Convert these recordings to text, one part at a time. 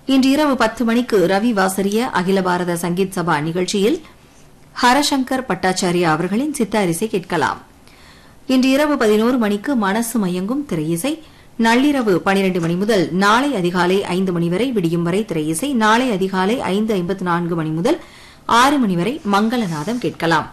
இன்று இரவு பத்து மணிக்கு ரவி வாசரிய அகில பாரத சங்கீத் சபா நிகழ்ச்சியில் ஹரசங்கர் பட்டாச்சாரியா அவர்களின் சித்தாரிசை கேட்கலாம் இன்று இரவு பதினோரு மணிக்கு மனசு மயங்கும் திரையிசை நள்ளிரவு பனிரண்டு மணி முதல் நாளை அதிகாலை ஐந்து மணி வரை விடியும் வரை திரையிசை நாளை அதிகாலை ஐந்து ஐம்பத்து நான்கு மணி முதல் ஆறு மணி வரை மங்களநாதம் கேட்கலாம்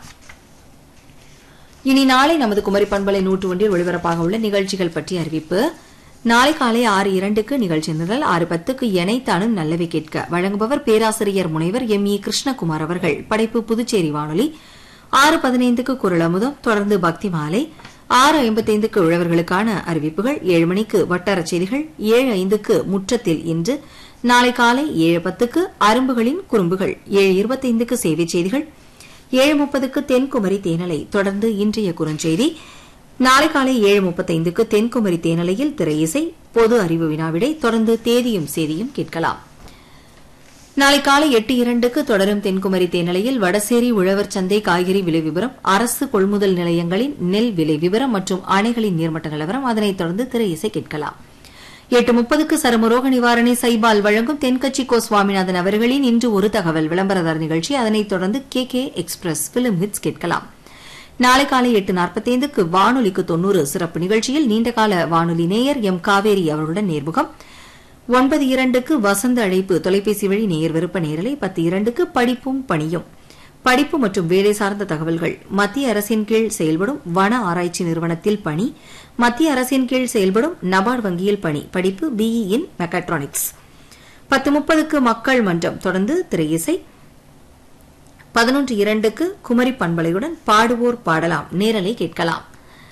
இனி நாளை நமது குமரி பண்பலை நூற்று ஒன்றில் ஒளிபரப்பாக உள்ள நிகழ்ச்சிகள் பற்றிய அறிவிப்பு நாளை காலை ஆறு இரண்டுக்கு நிகழ்ச்சி நிரல் ஆறு பத்துக்கு எனைத்தானும் நல்லவை கேட்க வழங்குபவர் பேராசிரியர் முனைவர் எம் இ கிருஷ்ணகுமார் அவர்கள் படைப்பு புதுச்சேரி வானொலி ஆறு பதினைந்துக்கு குரல் அமுதம் தொடர்ந்து பக்தி மாலை ஆறு ஐம்பத்தைந்துக்கு உழவர்களுக்கான அறிவிப்புகள் ஏழு மணிக்கு வட்டாரச் செய்திகள் ஏழு ஐந்துக்கு முற்றத்தில் இன்று நாளை காலை ஏழு பத்துக்கு அரும்புகளின் குறும்புகள் ஏழு இருபத்தைந்துக்கு சேவைச் செய்திகள் ஏழு முப்பதுக்கு தென்குமரி தேனலை தொடர்ந்து இன்றைய குறுஞ்செய்தி நாளை காலை ஏழு முப்பத்தைந்துக்கு தென்குமரி தேனலையில் திரை இசை பொது அறிவு வினாவிடை தொடர்ந்து தேதியும் செய்தியும் கேட்கலாம் நாளை காலை எட்டு இரண்டுக்கு தொடரும் தென்குமரி தேனலையில் வடசேரி உழவர் சந்தை காய்கறி விலை விவரம் அரசு கொள்முதல் நிலையங்களின் நெல் விலை விவரம் மற்றும் அணைகளின் நீர்மட்ட நிலவரம் அதனைத் தொடர்ந்து திரை இசை கேட்கலாம் எட்டு முப்பதுக்கு சருமரோக நிவாரணி சைபால் வழங்கும் தென்கட்சி கோ சுவாமிநாதன் அவர்களின் இன்று ஒரு தகவல் விளம்பரதார் நிகழ்ச்சி அதனைத் தொடர்ந்து K K express film hits கேட்கலாம் நாளை காலை எட்டு நாற்பத்தைந்துக்கு வானொலிக்கு தொன்னூறு சிறப்பு நிகழ்ச்சியில் நீண்டகால வானொலி நேயர் எம் காவேரி அவர்களுடன் நேர்முகம் ஒன்பது இரண்டுக்கு வசந்த அழைப்பு தொலைபேசி வழி நேயர் விருப்ப நேரலை பத்து இரண்டுக்கு படிப்பும் பணியும் படிப்பு மற்றும் வேலை சார்ந்த தகவல்கள் மத்திய அரசின் கீழ் செயல்படும் வன ஆராய்ச்சி நிறுவனத்தில் பணி மத்திய அரசின் கீழ் செயல்படும் நபார்டு வங்கியில் பணி படிப்பு பிஇ இன் மெக்காட்ரானிக்ஸ் பத்து முப்பதுக்கு மக்கள் மன்றம் தொடர்ந்து திரையிசை பதினொன்று இரண்டுக்கு குமரி பண்பலையுடன் பாடுவோர் பாடலாம் நேரலை கேட்கலாம்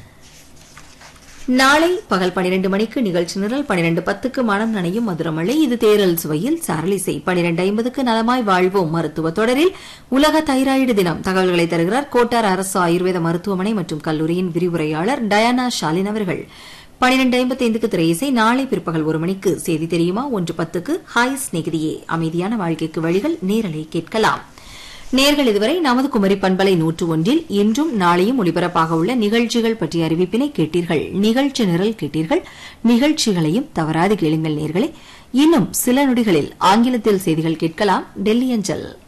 நாளை பகல் பனிரெண்டு மணிக்கு நிகழ்ச்சி நிரல் பனிரெண்டு பத்துக்கு மனம் நனையும் மதுரமழை இது தேரல் சுவையில் சாரலிசை பனிரெண்டு ஐம்பதுக்கு நலமாய் வாழ்வோம் மருத்துவ தொடரில் உலக தைராய்டு தினம் தகவல்களை தருகிறார் கோட்டார் அரசு ஆயுர்வேத மருத்துவமனை மற்றும் கல்லூரியின் விரிவுரையாளர் டயானா ஷாலின் அவர்கள் பனிரெண்டு ஐம்பத்தைந்துக்கு திரையிசை நாளை பிற்பகல் ஒரு மணிக்கு செய்தி தெரியுமா ஒன்று பத்துக்கு ஹாய் ஸ்நேகிதியே அமைதியான வாழ்க்கைக்கு வழிகள் நேரலை கேட்கலாம் நேர்கள் இதுவரை நமது குமரி பண்பலை நூற்று ஒன்றில் இன்றும் நாளையும் ஒலிபரப்பாக உள்ள நிகழ்ச்சிகள் பற்றிய அறிவிப்பினை கேட்டீர்கள் நிகழ்ச்சி நிரல் கேட்டீர்கள் நிகழ்ச்சிகளையும் தவறாது கேளுங்கள் நேர்களே இன்னும் சில நொடிகளில் ஆங்கிலத்தில் செய்திகள் கேட்கலாம் டெல்லி அஞ்சல்